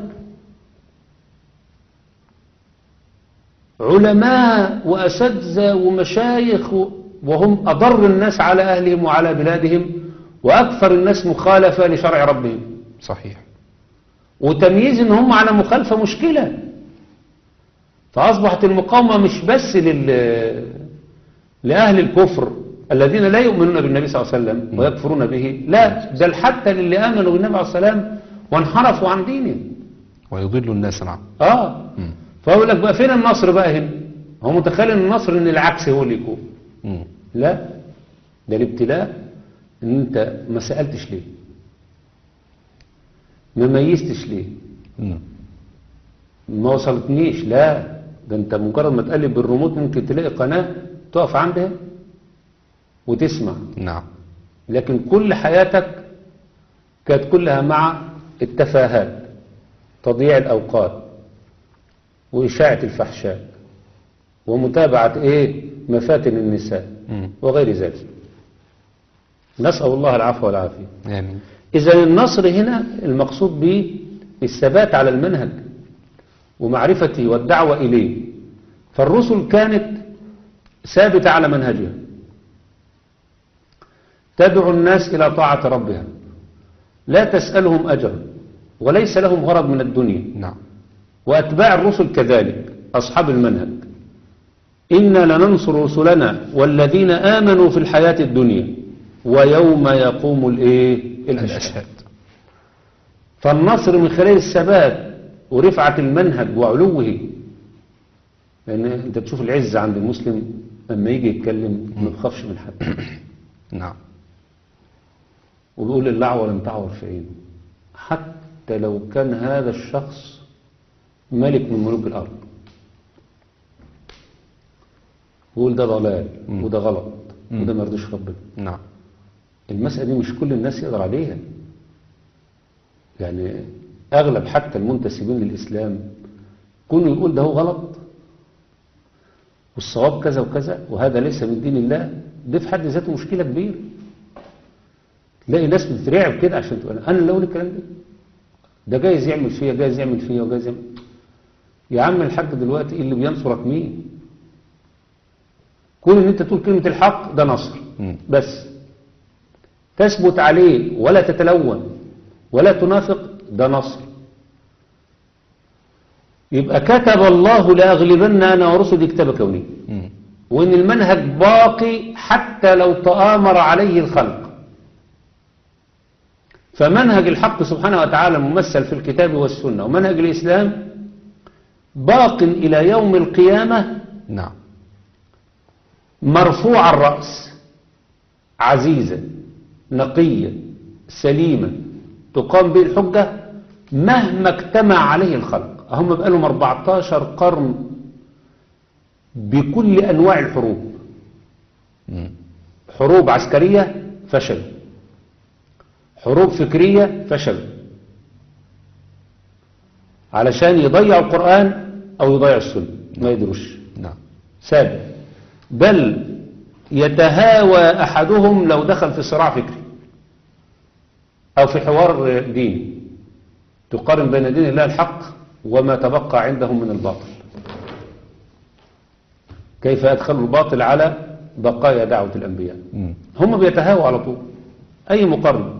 علماء وأساتذة ومشايخ و- وهم أضر الناس على أهلهم وعلى بلادهم وأكثر الناس مخالفة لشرع ربهم صحيح وتمييز ان هم على مخالفة مشكلة فأصبحت المقاومة مش بس لل... لأهل الكفر الذين لا يؤمنون بالنبي صلى الله عليه وسلم ويكفرون به لا بل حتى للي آمنوا بالنبي عليه الصلاة والسلام وانحرفوا عن دينهم ويضل الناس نعم اه مم. فأقول لك بقى فين النصر بقى هنا هو متخيل ان النصر ان العكس هو اللي يكون مم. لا ده الابتلاء ان انت ما سألتش ليه ما ميزتش ليه مم. ما وصلتنيش لا ده انت مجرد ما تقلب بالريموت ممكن تلاقي قناة تقف عندها وتسمع نعم لكن كل حياتك كانت كلها مع التفاهات تضييع الأوقات وإشاعة الفحشاء ومتابعة إيه مفاتن النساء مم. وغير ذلك نسأل الله العفو والعافية آمين إذا النصر هنا المقصود به الثبات على المنهج ومعرفته والدعوة إليه فالرسل كانت ثابتة على منهجها تدعو الناس إلى طاعة ربها لا تسألهم أجرا وليس لهم غرض من الدنيا نعم وأتباع الرسل كذلك أصحاب المنهج إنا لننصر رسلنا والذين آمنوا في الحياة الدنيا ويوم يقوم الإيه الأشهاد الأشهاد فالنصر من خلال الثبات ورفعة المنهج وعلوه لأن أنت تشوف العز عند المسلم لما يجي يتكلم ما بيخافش من حد نعم وبيقول الأعور لم تعور في عينه حتى لو كان هذا الشخص ملك من ملوك الأرض بيقول ده ضلال مم. وده غلط مم. وده ما يرضيش ربنا نعم المسألة دي مش كل الناس يقدر عليها يعني أغلب حتى المنتسبين للإسلام كونه يقول ده هو غلط والصواب كذا وكذا وهذا ليس من دين الله ده في حد ذاته مشكلة كبيرة تلاقي ناس بتترعب كده عشان تقول انا اللي اقول الكلام ده ده جايز يعمل فيا جايز يعمل فيا وجايز يعمل يا عم الحاج دلوقتي اللي بينصرك مين كون ان انت تقول كلمة الحق ده نصر مم. بس تثبت عليه ولا تتلون ولا تنافق ده نصر يبقى كتب الله لأغلبن أنا ورسلي كتاب كوني مم. وإن المنهج باقي حتى لو تآمر عليه الخلق فمنهج الحق سبحانه وتعالى ممثل في الكتاب والسنة ومنهج الإسلام باق إلى يوم القيامة نعم مرفوع الرأس عزيزة نقية سليمة تقام به الحجة مهما اجتمع عليه الخلق هم بقالهم 14 قرن بكل أنواع الحروب مم. حروب عسكرية فشل حروب فكرية فشل علشان يضيعوا القرآن أو يضيعوا السنة ما يدروش نعم سابق بل يتهاوى أحدهم لو دخل في صراع فكري أو في حوار ديني تقارن بين دين الله الحق وما تبقى عندهم من الباطل كيف يدخل الباطل على بقايا دعوة الأنبياء مم. هم بيتهاووا على طول أي مقارنة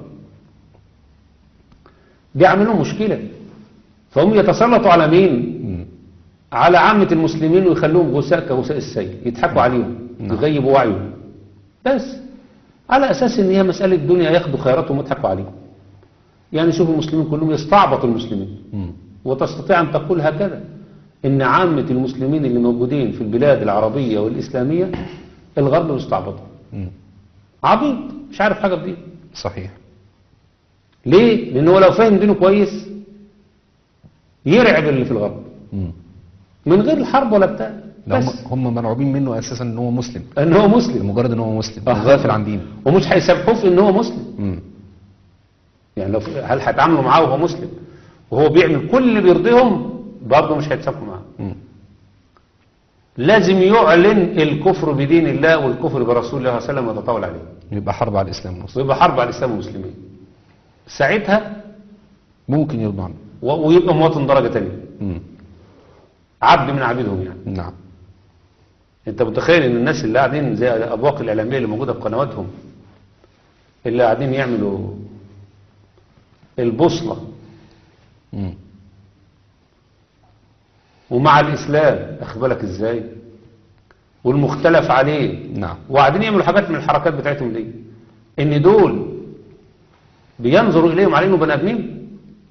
دي عاملهم مشكلة فهم يتسلطوا على مين مم. على عامة المسلمين ويخلوهم غثاء كغثاء السيل يضحكوا عليهم نعم. يغيبوا وعيهم بس على أساس إن هي مسألة دنيا ياخدوا خيراتهم ويضحكوا عليهم يعني شوف المسلمين كلهم يستعبطوا المسلمين مم. وتستطيع أن تقول هكذا إن عامة المسلمين اللي موجودين في البلاد العربية والإسلامية الغرب مستعبطوا مم. عبيط مش عارف حاجة بدين صحيح ليه؟ لأنه لو فاهم دينه كويس يرعب اللي في الغرب مم. من غير الحرب ولا بتاع لا بس هم هم مرعوبين منه اساسا ان هو مسلم ان هو مسلم لمجرد ان هو مسلم آه. غافل عن دينه ومش هيسامحوه في ان هو مسلم مم. يعني لو في- هل هيتعاملوا معاه وهو مسلم وهو بيعمل كل اللي بيرضيهم برضه مش هيتسامحوا معاه مم. لازم يعلن الكفر بدين الله والكفر برسول الله صلى الله عليه وسلم ويتطاول عليه يبقى حرب على الاسلام والمسلمين ويبقى حرب على الاسلام والمسلمين ساعتها ممكن يرضى عنه و- ويبقى مواطن درجه ثانيه مم. عبد من عبيدهم يعني نعم انت متخيل ان الناس اللي قاعدين زي الابواق الاعلاميه اللي موجوده في قنواتهم اللي قاعدين يعملوا البوصله مم. ومع الاسلام اخد بالك ازاي والمختلف عليه نعم وقاعدين يعملوا حاجات من الحركات بتاعتهم دي ان دول بينظروا اليهم على انه بني ادمين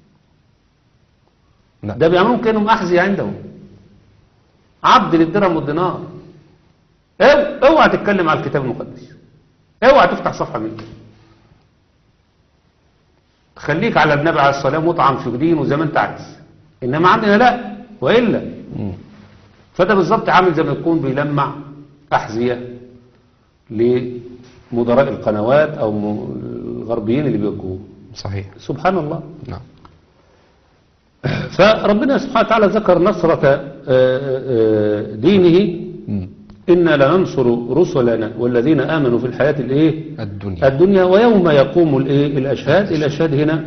لا ده بيعملوهم كانهم احذيه عندهم عبد للدرهم والدينار أو- اوعى تتكلم على الكتاب المقدس اوعى تفتح صفحه منه خليك على النبي عليه الصلاه والسلام واطعم في دينه زي ما انت عايز انما عندنا لا والا مم. فده بالظبط عامل زي ما يكون بيلمع أحذية لمدراء القنوات أو م- الغربيين اللي بيوجهوه صحيح سبحان الله نعم فربنا سبحانه وتعالى ذكر نصرة آه، آه، دينه مم. إنا لننصر رسلنا والذين آمنوا في الحياة الإيه الدنيا الدنيا ويوم يقوم الإيه الأشهاد الأشهاد هنا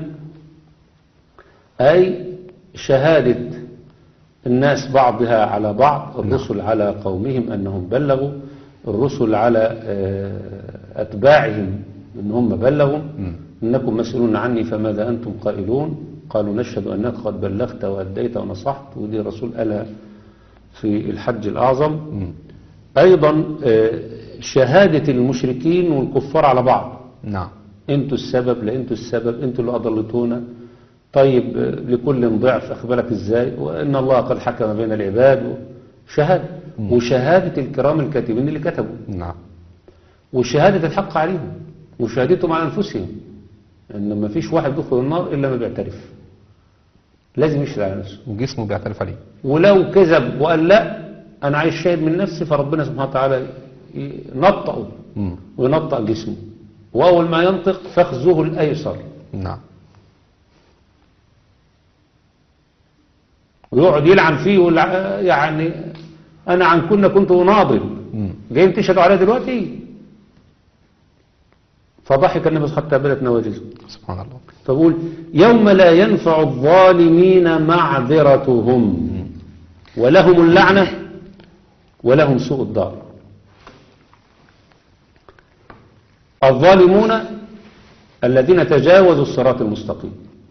أي شهادة الناس بعضها على بعض الرسل على قومهم أنهم بلغوا الرسل على آه، أتباعهم أنهم بلغوا مم. إنكم مسؤولون عني فماذا أنتم قائلون قالوا نشهد أنك قد بلغت وأديت ونصحت ودي رسول قالها في الحج الأعظم مم. أيضا آه، شهادة المشركين والكفار على بعض نعم انتوا السبب لا انتوا السبب انتوا اللي أضلتونا طيب آه، لكل ضعف أخبرك إزاي وإن الله قد حكم بين العباد شهادة وشهادة الكرام الكاتبين اللي كتبوا نعم وشهادة الحق عليهم وشهادتهم على أنفسهم إن ما فيش واحد يدخل النار إلا ما بيعترف لازم يشهد على نفسه وجسمه بيعترف عليه ولو كذب وقال لا أنا عايز شاهد من نفسي فربنا سبحانه وتعالى ينطقه مم. وينطق جسمه وأول ما ينطق فخذه الأيسر نعم ويقعد يلعن فيه ويقول يعني أنا عن كنا كنت أناضل مم. جايين تشهدوا عليها دلوقتي فضحك النبي حتى بدت نواجذه سبحان الله فبقول يوم لا ينفع الظالمين معذرتهم ولهم اللعنة ولهم سوء الدار الظالمون الذين تجاوزوا الصراط المستقيم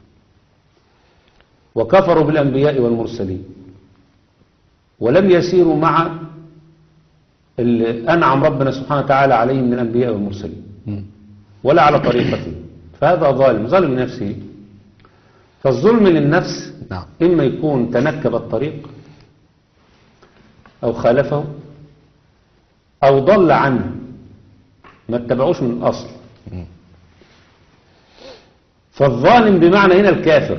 وكفروا بالأنبياء والمرسلين ولم يسيروا مع اللي أنعم ربنا سبحانه وتعالى عليهم من الأنبياء والمرسلين مم. ولا على طريقته فهذا ظالم ظالم لنفسه فالظلم للنفس نعم إما يكون تنكب الطريق أو خالفه أو ضل عنه ما اتبعوش من الأصل مم. فالظالم بمعنى هنا الكافر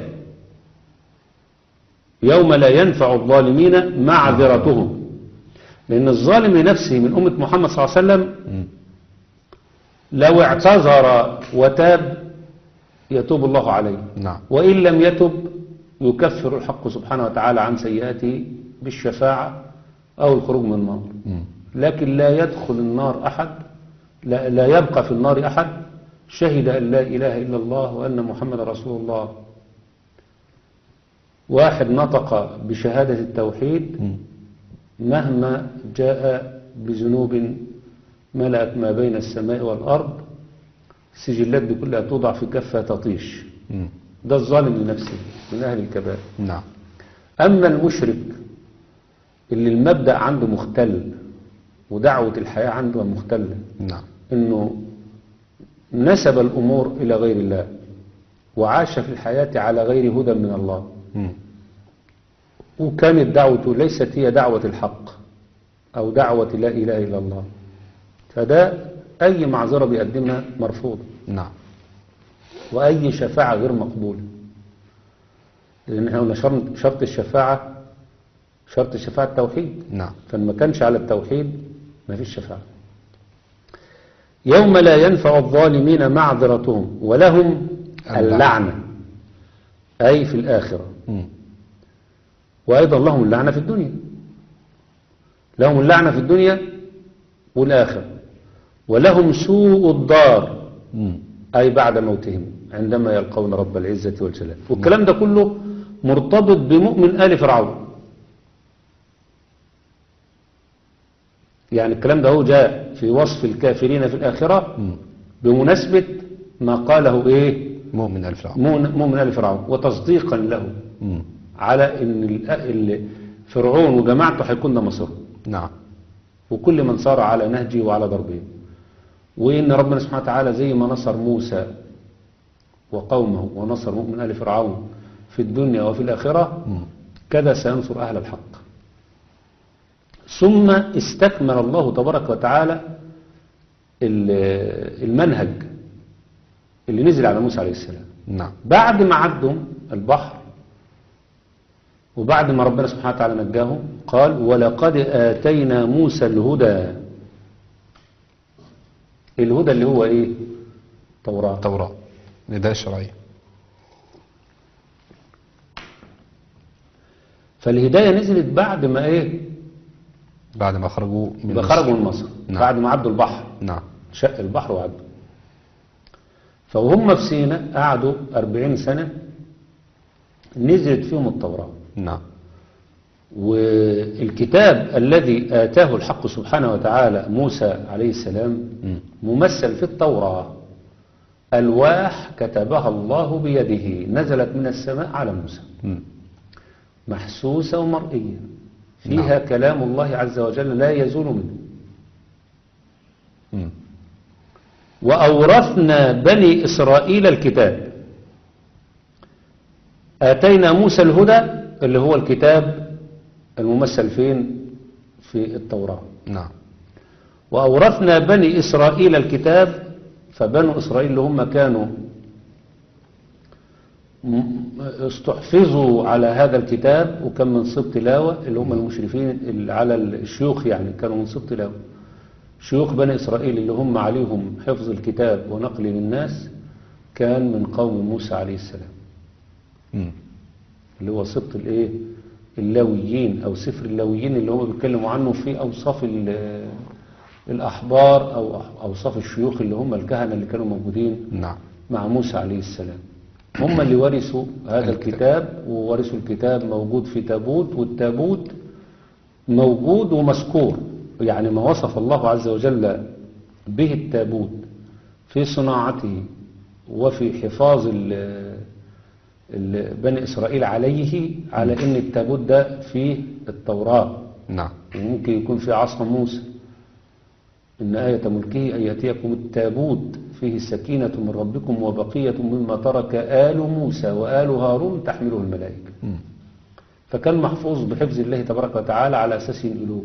يوم لا ينفع الظالمين معذرتهم لأن الظالم لنفسه من أمة محمد صلى الله عليه وسلم مم. لو اعتذر وتاب يتوب الله عليه نعم وإن لم يتب يكفر الحق سبحانه وتعالى عن سيئاته بالشفاعة أو الخروج من النار مم. لكن لا يدخل النار أحد لا, لا يبقى في النار أحد شهد أن لا إله إلا الله وأن محمد رسول الله واحد نطق بشهادة التوحيد مم. مهما جاء بذنوب ملأت ما بين السماء والأرض السجلات دي كلها توضع في كفة تطيش مم. ده الظالم لنفسه من أهل الكبائر نعم أما المشرك اللي المبدأ عنده مختل ودعوة الحياة عنده مختلة نعم انه نسب الامور الى غير الله وعاش في الحياة على غير هدى من الله مم. وكانت دعوته ليست هي دعوة الحق او دعوة لا اله الا الله فده اي معذرة بيقدمها مرفوضة نعم واي شفاعة غير مقبولة لان احنا قلنا شرط شرط الشفاعة شرط الشفاعة التوحيد نعم فما كانش على التوحيد ما فيش شفاعة يوم لا ينفع الظالمين معذرتهم ولهم اللعنة أي في الآخرة مم. وأيضا لهم اللعنة في الدنيا لهم اللعنة في الدنيا والآخرة ولهم سوء الدار مم. أي بعد موتهم عندما يلقون رب العزة والجلال والكلام ده كله مرتبط بمؤمن آل فرعون يعني الكلام ده هو جاء في وصف الكافرين في الآخرة مم. بمناسبة ما قاله إيه مؤمن ألف فرعون مؤمن مؤمن آل فرعون وتصديقا له مم. على إن ال- ال- فرعون وجماعته هيكون ده مصيرهم نعم وكل من صار على نهجه وعلى ضربه وإن ربنا سبحانه وتعالى زي ما نصر موسى وقومه ونصر مؤمن آل فرعون في الدنيا وفي الآخرة مم. كذا سينصر أهل الحق ثم استكمل الله تبارك وتعالى ال- المنهج اللي نزل على موسى عليه السلام نعم بعد ما عدوا البحر وبعد ما ربنا سبحانه وتعالى نجاهم قال ولقد آتينا موسى الهدى الهدى اللي هو ايه توراة توراة نداء الشرعية فالهداية نزلت بعد ما ايه بعد ما خرجوا من يبقى مصر. خرجوا من مصر نعم. بعد ما عدوا البحر نعم شق البحر وعدوا فوهم في سيناء قعدوا أربعين سنة نزلت فيهم التوراة نعم والكتاب الذي آتاه الحق سبحانه وتعالى موسى عليه السلام مم. ممثل في التوراة ألواح كتبها الله بيده نزلت من السماء على موسى مم. محسوسة ومرئية فيها كلام الله عز وجل لا يزول منه مم. وأورثنا بني إسرائيل الكتاب آتينا موسى الهدى اللي هو الكتاب الممثل فين في التوراة نعم وأورثنا بني إسرائيل الكتاب فبنو إسرائيل اللي هم كانوا م- استحفظوا على هذا الكتاب وكان من صب تلاوة اللي هم المشرفين اللي على الشيوخ يعني كانوا من صب تلاوة شيوخ بني إسرائيل اللي هم عليهم حفظ الكتاب ونقله للناس كان من قوم موسى عليه السلام مم. اللي هو سبط الايه اللاويين او سفر اللاويين اللي هم بيتكلموا عنه في اوصاف ال- الأحبار أو أوصاف الشيوخ اللي هم الكهنة اللي كانوا موجودين نعم مع موسى عليه السلام هم اللي ورثوا هذا الكتاب. الكتاب وورثوا الكتاب موجود في تابوت والتابوت موجود ومذكور يعني ما وصف الله عز وجل به التابوت في صناعته وفي حفاظ ال- ال- بني إسرائيل عليه على ان التابوت ده فيه التوراة نعم وممكن يكون في عصر موسى إن آية ملكه أن يأتيكم التابوت فيه السكينة من ربكم وبقية مما ترك آل موسى وآل هارون تحمله الملائكة مم. فكان محفوظ بحفظ الله تبارك وتعالى على أساس ينقلوه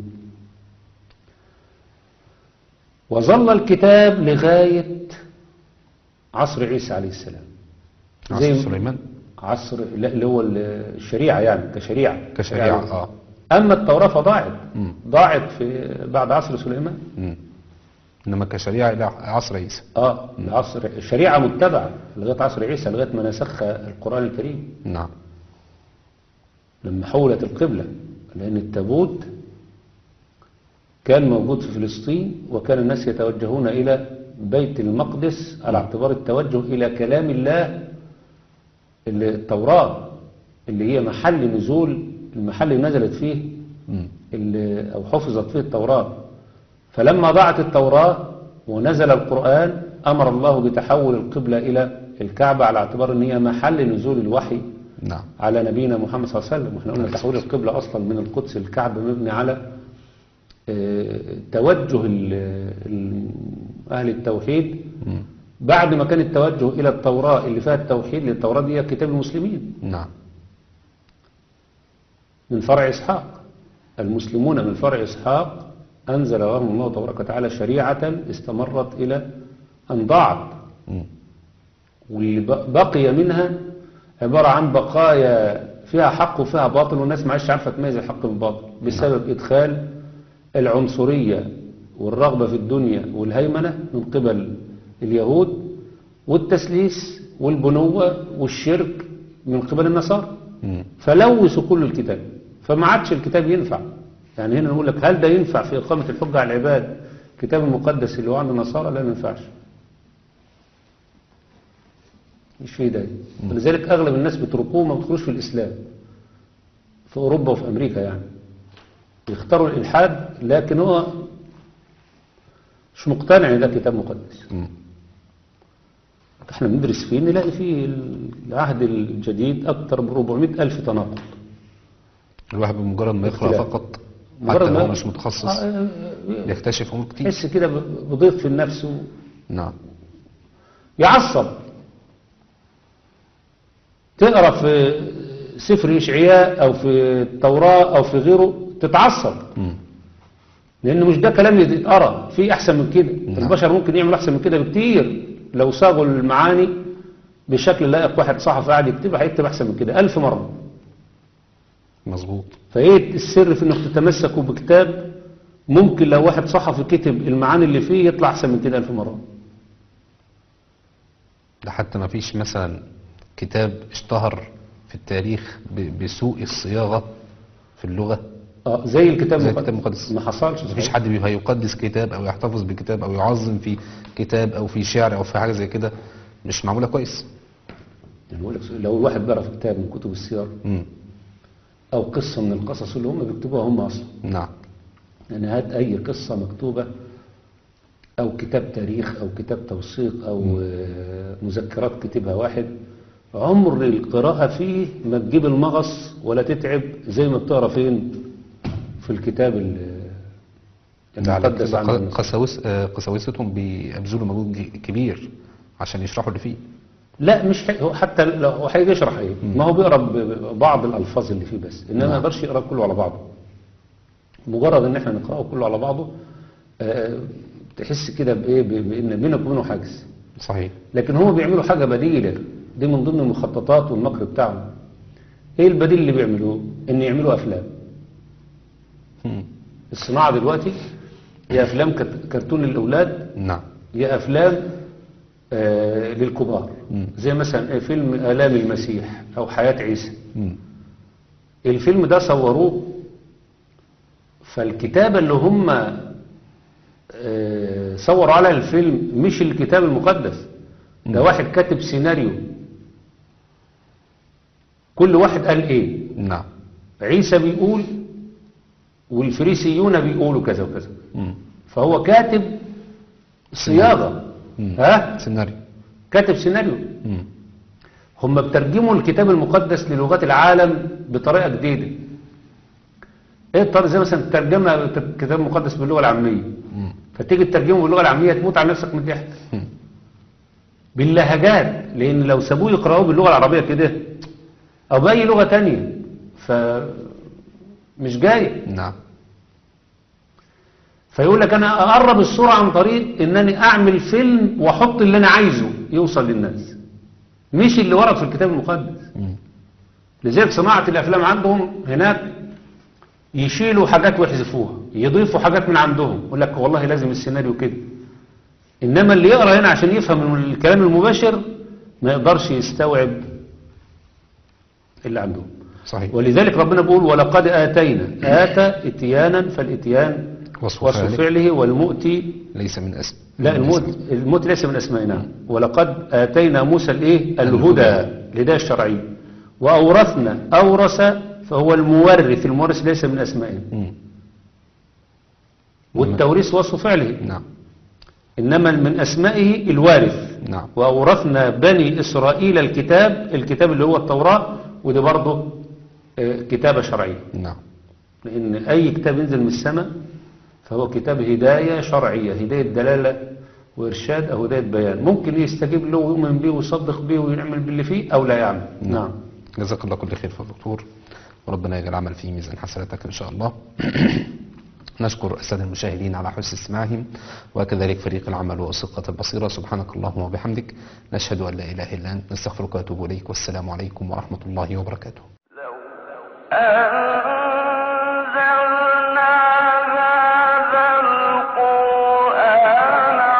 وظل الكتاب لغاية عصر عيسى عليه السلام عصر سليمان عصر لا اللي هو الشريعة يعني كشريعة كشريعة يعني اه أما التوراة فضاعت مم. ضاعت في بعد عصر سليمان مم. انما كشريعة الى عصر عيسى اه العصر الشريعة متبعة لغاية عصر عيسى لغاية ما نسخها القرآن الكريم نعم لما حولت القبلة لأن التابوت كان موجود في فلسطين وكان الناس يتوجهون إلى بيت المقدس على اعتبار التوجه إلى كلام الله اللي- التوراة اللي هي محل نزول المحل اللي نزلت فيه مم. اللي أو حفظت فيه التوراة فلما ضاعت التوراة ونزل القرآن أمر الله بتحول القبلة إلى الكعبة على اعتبار أن هي محل نزول الوحي نعم على نبينا محمد صلى الله عليه وسلم واحنا قلنا تحويل القبلة أصلا من القدس الكعبة مبني على آه، توجه ال- ال- أهل التوحيد مم. بعد ما كان التوجه إلى التوراة اللي فيها التوحيد للتوراة دي هي كتاب المسلمين نعم من فرع إسحاق المسلمون من فرع إسحاق أنزل لهم الله تبارك وتعالى شريعة استمرت إلى أن ضاعت مم. واللي ب- بقي منها عبارة عن بقايا فيها حق وفيها باطل والناس ما عادش عارفة تميز الحق من الباطل بسبب إدخال العنصرية والرغبة في الدنيا والهيمنة من قبل اليهود والتسليس والبنوة والشرك من قبل النصارى مم. فلوثوا كل الكتاب فما عادش الكتاب ينفع يعني هنا نقول لك هل ده ينفع في إقامة الحجة على العباد الكتاب المقدس اللي هو عند النصارى لا ما ينفعش مش فيه ده ولذلك أغلب الناس بيتركوه ما بيدخلوش في الإسلام في أوروبا وفي أمريكا يعني يختاروا الإلحاد لكن هو مش مقتنع ان ده كتاب مقدس مم. احنا بندرس فيه نلاقي فيه العهد الجديد أكثر من 400 ألف تناقض الواحد بمجرد ما يقرأ اختلاف. فقط مجرد حتى ما- لو مش متخصص آه، آه، آه، يكتشف امور كتير يحس كده بضيق في النفس نعم يعصب تقرا في سفر إشعياء أو في التوراة أو في غيره تتعصب مم. لأنه مش ده كلام يتقرا في أحسن من كده نعم. البشر ممكن يعملوا أحسن من كده بكتير لو صاغوا المعاني بشكل لائق واحد صحفي قاعد يكتبها هيكتب أحسن من كده ألف مرة مظبوط فايه السر في انك تتمسكوا بكتاب ممكن لو واحد صحفي كتب المعاني اللي فيه يطلع احسن من كده الف مره ده حتى ما فيش مثلا كتاب اشتهر في التاريخ ب- بسوء الصياغة في اللغة اه زي الكتاب زي المقدس. الكتاب المقدس. ما حصلش ما فيش صحيح. حد بيبقى يقدس كتاب او يحتفظ بكتاب او يعظم في كتاب او في شعر او في حاجة زي كده مش معمولة كويس يعني بقول لك لو الواحد بيقرا في كتاب من كتب السير مم. او قصه من القصص اللي هم بيكتبوها هم اصلا نعم يعني هات اي قصه مكتوبه او كتاب تاريخ او كتاب توثيق او آه، مذكرات كتبها واحد عمر القراءة فيه ما تجيب المغص ولا تتعب زي ما بتقرا فين في الكتاب ال- ده على المقدس كده عند ق- النصارى. قساوس آه، قساوستهم بيبذلوا مجهود ج- كبير عشان يشرحوا اللي فيه لا مش حي... هو حتى لو هو هيجي يشرح ايه ما هو بيقرا ب- ب- بعض الالفاظ اللي فيه بس انما ما نعم. يقدرش يقرا كله على بعضه مجرد ان احنا نقراه كله على بعضه آه، تحس كده بايه ب- بان بينك وبينه حاجز صحيح لكن هم بيعملوا حاجه بديله دي من ضمن المخططات والمكر بتاعهم ايه البديل اللي بيعملوه ان يعملوا افلام مم. الصناعه دلوقتي يا افلام كت- كرتون للاولاد نعم يا افلام آه للكبار مم. زي مثلا فيلم الام المسيح او حياه عيسى مم. الفيلم ده صوروه فالكتابة اللي هم آه، صوروا على الفيلم مش الكتاب المقدس ده واحد كاتب سيناريو كل واحد قال ايه نعم عيسى بيقول والفريسيون بيقولوا كذا وكذا مم. فهو كاتب صياغة مم. ها سيناريو كاتب سيناريو مم. هم بترجموا الكتاب المقدس للغات العالم بطريقة جديدة ايه الطريقة زي مثلا ترجمة الكتاب المقدس باللغة العامية مم. فتيجي تترجمه باللغة العامية تموت على نفسك من الضحك مم. باللهجات لان لو سابوه يقرأوه باللغة العربية كده او بأي لغة تانية ف مش جاي نعم فيقول لك انا اقرب الصورة عن طريق انني اعمل فيلم واحط اللي انا عايزه يوصل للناس مش اللي ورد في الكتاب المقدس مم. لذلك صناعة الافلام عندهم هناك يشيلوا حاجات ويحذفوها يضيفوا حاجات من عندهم يقول لك والله لازم السيناريو كده انما اللي يقرا هنا عشان يفهم من الكلام المباشر ما يقدرش يستوعب اللي عندهم صحيح ولذلك ربنا بيقول ولقد آتينا آتى اتيانا فالاتيان وصف وصف فعله. فعله والمؤتي ليس من اسم لا من الموت اسم. الموت ليس من اسمائنا ولقد اتينا موسى الايه الهدى الهدايه الشرعيه واورثنا اورث فهو المورث المورث ليس من اسمائنا مم. والتوريث وصف فعله نعم انما من اسمائه الوارث نعم واورثنا بني اسرائيل الكتاب الكتاب اللي هو التوراه ودي برضه آه، كتابه شرعيه نعم لأن أي كتاب ينزل من السماء فهو كتاب هداية شرعية هداية دلالة وإرشاد أو هداية بيان ممكن يستجيب له ويؤمن به ويصدق به ويعمل باللي فيه أو لا يعمل نعم جزاك الله كل خير في الدكتور وربنا يجعل العمل فيه ميزان حسناتك إن شاء الله نشكر السادة المشاهدين على حسن استماعهم وكذلك فريق العمل وثقة البصيرة سبحانك اللهم وبحمدك نشهد أن لا إله إلا أنت نستغفرك وأتوب إليك والسلام عليكم ورحمة الله وبركاته أن